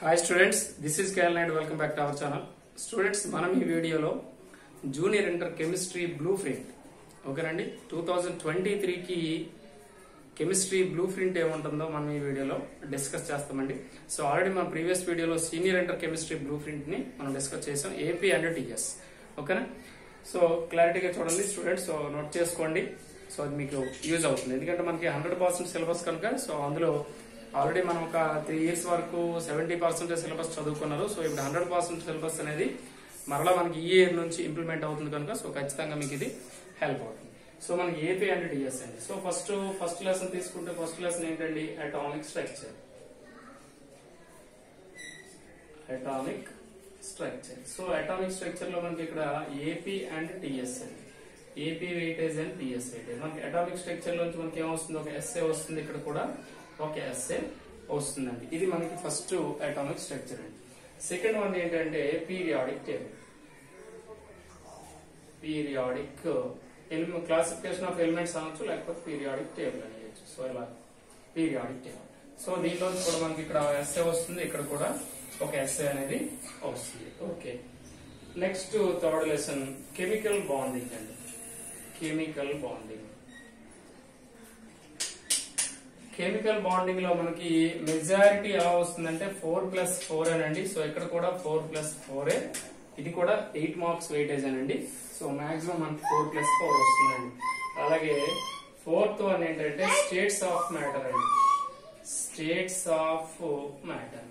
hi students this is KL Naidu welcome back to our channel students మనం ఈ వీడియోలో junior inter chemistry blueprint ఓకేనండి two thousand twenty త్రీకి chemistry blueprint ఏముంటుందో మనం ఈ వీడియోలో డిస్కస్ చేస్తామండి సో ఆల్రెడీ మన ప్రీవియస్ వీడియోలో senior inter chemistry blueprint ని మనం డిస్కస్ చేసాం ఏపీ అండ్ టీఎస్ ఓకేనా సో క్లారిటీగా చూడండి స్టూడెంట్స్ సో నోట్ చేసుకోండి సో అది మీకు యూజ్ అవుతుంది ఎందుకంటే మనకి హండ్రెడ్ పర్సెంట్ సిలబస్ కనుక సో అందులో ఆల్రెడీ మనం ఒక త్రీ ఇయర్స్ వరకు సెవెంటీ పర్సెంటేజ్ సిలబస్ చదువుకున్నారు సో ఇప్పుడు హండ్రెడ్ పర్సెంట్ సిలబస్ అనేది మరలా మనకి ఈ ఇయర్ నుంచి ఇంప్లిమెంట్ అవుతుంది కనుక సో ఖచ్చితంగా మీకు ఇది హెల్ప్ అవుతుంది సో మనకి ఏపీ అండ్ డిఎస్ అండి సో ఫస్ట్ ఫస్ట్ లెసన్ తీసుకుంటే ఫస్ట్ లెసన్ ఏంటండి atomic structure atomic structure so atomic structure లో మనకి ఇక్కడ ఏపీ అండ్ టిఎస్ అండి AP weightage and TS weightage మనకి అటామిక్ స్ట్రక్చర్ నుంచి మనకి ఏమొస్తుంది ఒక ఎస్ఏ వస్తుంది ఇక్కడ కూడా ఒక ఎస్ఏ వస్తుందండి ఇది మనకి ఫస్ట్ అటామిక్ స్ట్రక్చర్ అండి సెకండ్ వన్ ఏంటంటే periodic table periodic classification of elements అనొచ్చు లేకపోతే పీరియాడిక్ టేబుల్ అని చేయొచ్చు సో ఇలా పీరియాడిక్ టేబుల్ సో దీంట్లో కూడా మనకి ఇక్కడ ఎస్ఏ వస్తుంది ఇక్కడ కూడా ఒక ఎస్ఏ అనేది వస్తుంది okay next third lesson chemical bonding అండి కెమికల్ బాండింగ్ కెమికల్ బాండింగ్ లో మనకి మెజారిటీ ఎలా వస్తుందంటే ఫోర్ ప్లస్ ఫోర్ అనండి సో ఇక్కడ కూడా ఫోర్ ప్లస్ ఫోర్ ఇది కూడా ఎయిట్ మార్క్స్ వెయిటేజ్ అనండి సో మాక్సిమం మనకి ఫోర్ ప్లస్ ఫోర్ వస్తుందండి అలాగే ఫోర్త్ వన్ ఏంటంటే స్టేట్స్ ఆఫ్ మ్యాటర్ అండి states of matter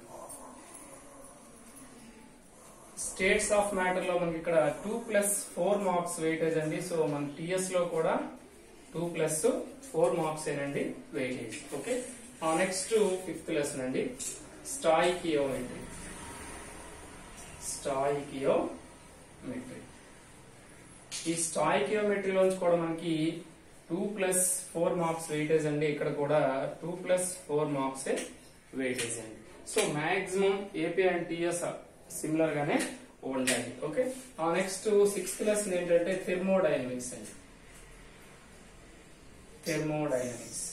states of matter లో మనకి ఇక్కడ two plus four marks weightage అండి సో మన టిఎస్ లో కూడా టూ ప్లస్ ఫోర్ మార్క్స్ ఏనండి weightage okay next fifth lesson అండి స్టాయికియోమెట్రీ స్టాయికియోమెట్రీ ఈ స్టాయికియోమెట్రీలోంచి కూడా మనకి two plus four marks weightage అండి ఇక్కడ కూడా two plus four marks weightage అండి so maximum AP and TS similar గానే ఉంటాయి ఓకే నెక్స్ట్ సిక్స్త్ లెసన్ ఏంటంటే థెర్మోడైనమిక్స్ అండి థెర్మోడైనమిక్స్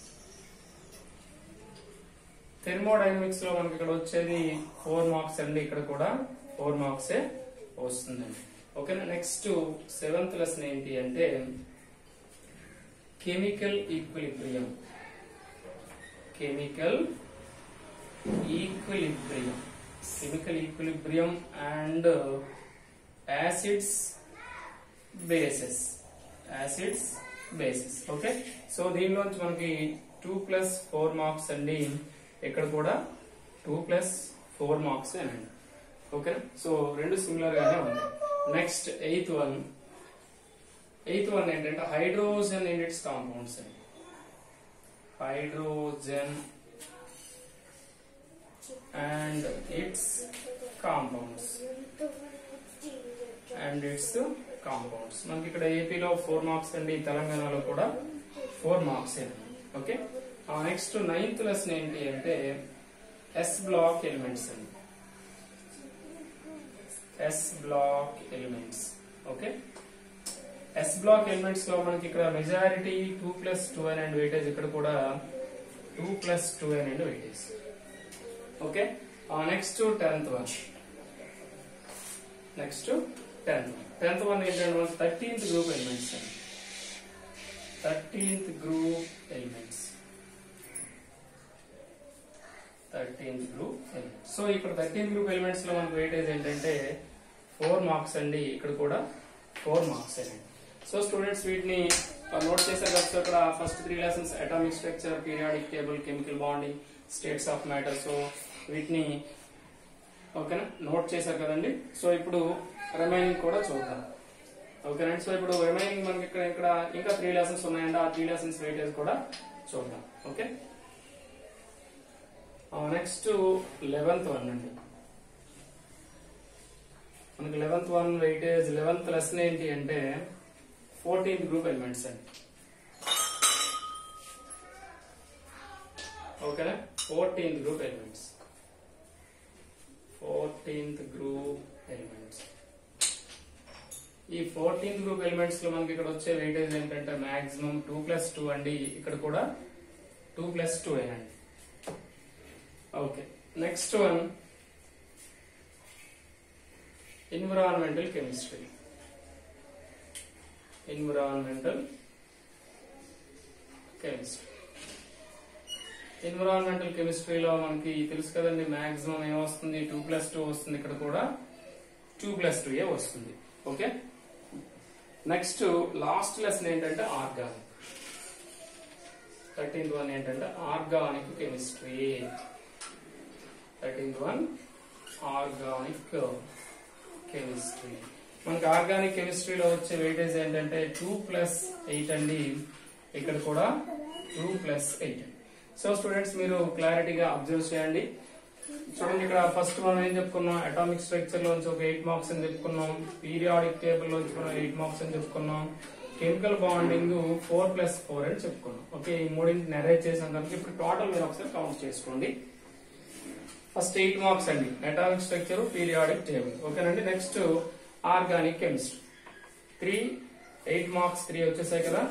థెర్మోడైనమిక్స్ లో మనకి ఇక్కడ వచ్చేది ఫోర్ మార్క్స్ అండి ఇక్కడ కూడా ఫోర్ మార్క్స్ వస్తుందండి ఓకేనా నెక్స్ట్ సెవెంత్ లెసన్ ఏంటి అంటే chemical equilibrium chemical equilibrium chemical equilibrium and acids bases acids bases okay so దీనిలోంచి మనకి టూ ప్లస్ ఫోర్ మార్క్స్ అండి ఇక్కడ కూడా టూ ప్లస్ ఫోర్ మార్క్స్ అండి ఓకే సో రెండు సిమిలర్ గానే ఉన్నాయి next eighth one eighth one ఏంటంటే హైడ్రోజన్ ఇన్ ఇట్స్ కాంపౌండ్స్ అండి hydrogen and its compounds and its compounds మనకి ఇక్కడ ఏపీలో ఫోర్ మార్క్స్ అండి తెలంగాణలో కూడా four marks okay next ninth lesson ఏంటి అంటే ఎస్ బ్లాక్ ఎలిమెంట్స్ అండి S block elements okay S block elements లో మనకి ఇక్కడ మెజారిటీ టూ ప్లస్ టూ ఎన్ అండ్ వెయిటేజ్ ఇక్కడ కూడా టూ ప్లస్ టూ ఎన్ అండ్ weightage okay next tenth one next tenth tenth one ఏంటంటే మనకి థర్టీన్త్ గ్రూప్ ఎలిమెంట్స్ అండి thirteenth group elements thirteenth group elements so ఇక్కడ థర్టీన్త్ గ్రూప్ ఎలిమెంట్స్ లో మనకి వెయిటేజ్ ఏంటంటే ఫోర్ మార్క్స్ అండి ఇక్కడ కూడా ఫోర్ మార్క్స్ అండి సో స్టూడెంట్స్ వీటిని నోట్ చేశారు కదా సో ఇక్కడ first three lessons atomic structure periodic table chemical bonding states of matter so వీటిని ఓకేనా నోట్ చేశారు కదండి సో ఇప్పుడు రిమైనింగ్ కూడా చూద్దాం ఓకేనండి సో ఇప్పుడు రిమైనింగ్ మనకి ఇక్కడ ఇక్కడ ఇంకా త్రీ లెసన్స్ ఉన్నాయండి ఆ త్రీ లెసన్స్ వెయిటేజ్ కూడా చూద్దాం ఓకే నెక్స్ట్ లెవెన్త్ వన్ అండి మనకి eleventh one weightage eleventh lesson ఏంటి అంటే ఫోర్టీన్త్ గ్రూప్ ఎలిమెంట్స్ అండి ఓకేనా fourteenth group elements fourteenth group elements ఈ ఫోర్టీన్త్ గ్రూప్ ఎలిమెంట్స్ లో మనకి ఇక్కడ వచ్చే వెయిటేజ్ ఏంటంటే మాక్సిమం టూ ప్లస్ టూ అండి ఇక్కడ కూడా టూ ప్లస్ టూ అండి okay next one environmental chemistry environmental chemistry ఎన్విరాన్మెంటల్ కెమిస్ట్రీలో మనకి తెలుసు కదండి మాక్సిమం ఏమొస్తుంది టూ ప్లస్ టూ వస్తుంది ఇక్కడ కూడా టూ ప్లస్ టూ ఏ వస్తుంది ఓకే నెక్స్ట్ లాస్ట్ లెసన్ ఏంటంటే ఆర్గానిక్ థర్టీన్త్ వన్ ఏంటంటే organic chemistry thirteenth one organic chemistry మనకి ఆర్గానిక్ కెమిస్ట్రీలో వచ్చే వెయిటేజ్ ఏంటంటే టూ ప్లస్ ఎయిట్ అండి ఇక్కడ కూడా two plus eight so students మీరు క్లారిటీగా అబ్జర్వ్ చేయండి చూడండి ఇక్కడ ఫస్ట్ మనం ఏం చెప్పుకున్నాం అటామిక్ స్ట్రక్చర్ లోంచి ఒక ఎయిట్ మార్క్స్ అని చెప్పుకున్నాం పీరియాడిక్ టేబుల్ లోంచి మనం ఎయిట్ మార్క్స్ అని చెప్పుకున్నాం chemical bonding four plus four అని చెప్పుకున్నాం ఓకే ఈ మూడింటి నెరేట్ చేసాం కనుక ఇప్పుడు టోటల్ మీరు ఒకసారి కౌంట్ చేసుకోండి ఫస్ట్ ఎయిట్ మార్క్స్ అండి అటామిక్ స్ట్రక్చర్ పీరియాడిక్ టేబుల్ ఓకేనండి next organic chemistry three eight marks three వచ్చేసాయి కదా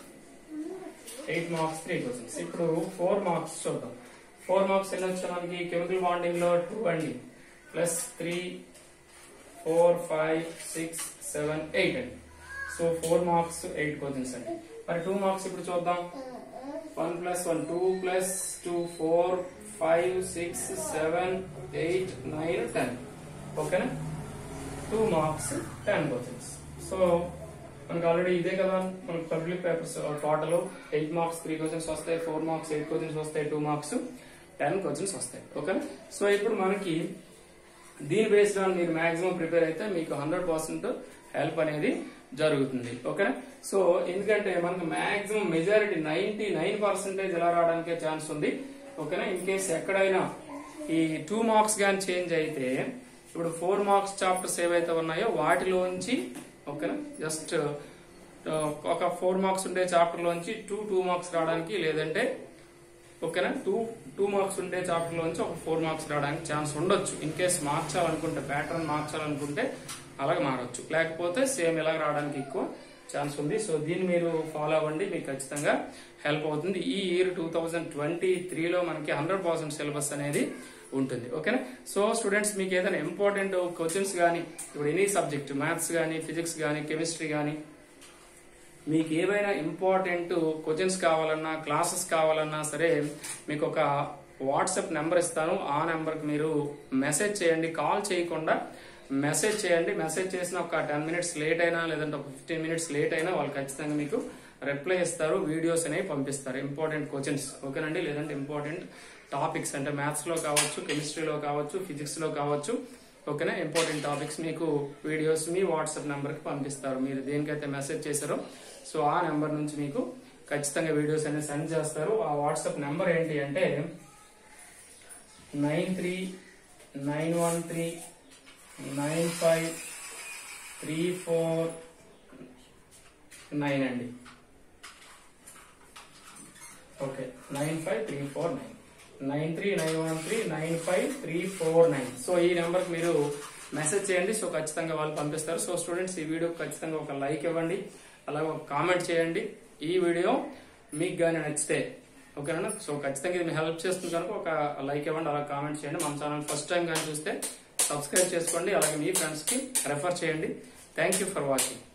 ఎయిట్ మార్క్స్ త్రీ క్వశ్చన్స్ ఇప్పుడు ఫోర్ మార్క్స్ చూద్దాం ఫోర్ మార్క్స్ ఎన్ని వచ్చాయి మనకి కెమికల్ బాండింగ్ లో టూ అండి plus three four five six seven eight అండి so four marks eight questions అండి మరి టూ మార్క్స్ ఇప్పుడు చూద్దాం one plus one two plus two four five six seven eight nine ten ఓకేనా two marks ten questions so మనకి already ఇదే కదా మనకి public papers total eight marks three questions వస్తాయి ఫోర్ మార్క్స్ ఎయిట్ క్వశ్చన్స్ వస్తాయి two marks ten questions వస్తాయి okay so ఇప్పుడు మనకి దీని బేస్డ్ ఆన్ మీరు మాక్సిమం ప్రిపేర్ అయితే మీకు హండ్రెడ్ పర్సెంట్ హెల్ప్ అనేది జరుగుతుంది ఓకే సో ఎందుకంటే మనకు maximum majority ninety nine percentage ఎలా రావడానికే ఛాన్స్ ఉంది ఓకేనా ఇన్ కేస్ ఎక్కడైనా ఈ టూ మార్క్స్ గాని చేంజ్ అయితే ఇప్పుడు ఫోర్ మార్క్స్ చాప్టర్స్ ఏవైతే ఉన్నాయో వాటిలోంచి ఓకేనా జస్ట్ ఒక ఫోర్ మార్క్స్ ఉండే చాప్టర్ లోంచి టూ టూ మార్క్స్ రావడానికి లేదంటే ఓకేనా టూ టూ మార్క్స్ ఉండే చాప్టర్ లోంచి ఒక ఫోర్ మార్క్స్ రావడానికి ఛాన్స్ ఉండొచ్చు ఇన్ కేస్ మార్చాలనుకుంటే ప్యాటర్న్ మార్చాలనుకుంటే అలాగే మారొచ్చు లేకపోతే సేమ్ ఇలా రావడానికి ఎక్కువ ఛాన్స్ ఉంది సో దీన్ని మీరు ఫాలో అవ్వండి మీకు ఖచ్చితంగా హెల్ప్ అవుతుంది ఈ ఇయర్ టూ థౌజండ్ ట్వంటీ త్రీలో మనకి హండ్రెడ్ పర్సెంట్ సిలబస్ అనేది ఉంటుంది ఓకేనా సో స్టూడెంట్స్ మీకు ఏదైనా ఇంపార్టెంట్ క్వశ్చన్స్ కానీ ఇప్పుడు ఎనీ సబ్జెక్ట్ మ్యాథ్స్ కానీ ఫిజిక్స్ కానీ కెమిస్ట్రీ కానీ మీకు ఏవైనా ఇంపార్టెంట్ క్వశ్చన్స్ కావాలన్నా క్లాసెస్ కావాలన్నా సరే మీకు ఒక వాట్సాప్ నెంబర్ ఇస్తాను ఆ నెంబర్కి మీరు మెసేజ్ చేయండి కాల్ చేయకుండా మెసేజ్ చేయండి మెసేజ్ చేసిన ఒక టెన్ మినిట్స్ లేట్ అయినా లేదంటే ఒక ఫిఫ్టీన్ మినిట్స్ లేట్ అయినా వాళ్ళు ఖచ్చితంగా మీకు రిప్లై ఇస్తారు వీడియోస్ అనేవి పంపిస్తారు ఇంపార్టెంట్ క్వశ్చన్స్ ఓకేనండి లేదంటే ఇంపార్టెంట్ టాపిక్స్ అంటే మ్యాథ్స్ లో కావచ్చు కెమిస్ట్రీలో కావచ్చు ఫిజిక్స్ లో కావచ్చు ఓకేనా ఇంపార్టెంట్ టాపిక్స్ మీకు వీడియోస్ మీ వాట్సాప్ నెంబర్ కి పంపిస్తారు మీరు దేనికైతే మెసేజ్ చేశారో సో ఆ నెంబర్ నుంచి మీకు ఖచ్చితంగా వీడియోస్ అనేది సెండ్ చేస్తారు ఆ వాట్సాప్ నెంబర్ ఏంటి అంటే nine three nine one three nine five three four nine అండి okay nine five three four nine nine three nine one three nine five three four nine so ఈ నెంబర్కి మీరు message చేయండి so ఖచ్చితంగా వాళ్ళు పంపిస్తారు సో స్టూడెంట్స్ ఈ video ఖచ్చితంగా ఒక లైక్ ఇవ్వండి అలాగే ఒక కామెంట్ చేయండి ఈ వీడియో మీకు కానీ నచ్చితే ఓకేనా సో ఖచ్చితంగా ఇది హెల్ప్ చేస్తుంది కనుక ఒక లైక్ ఇవ్వండి అలా కామెంట్ చేయండి మన ఛానల్ ఫస్ట్ టైం కానీ చూస్తే సబ్స్క్రైబ్ చేసుకోండి అలాగే మీ ఫ్రెండ్స్కి రెఫర్ చేయండి థ్యాంక్ యూ ఫర్ వాచింగ్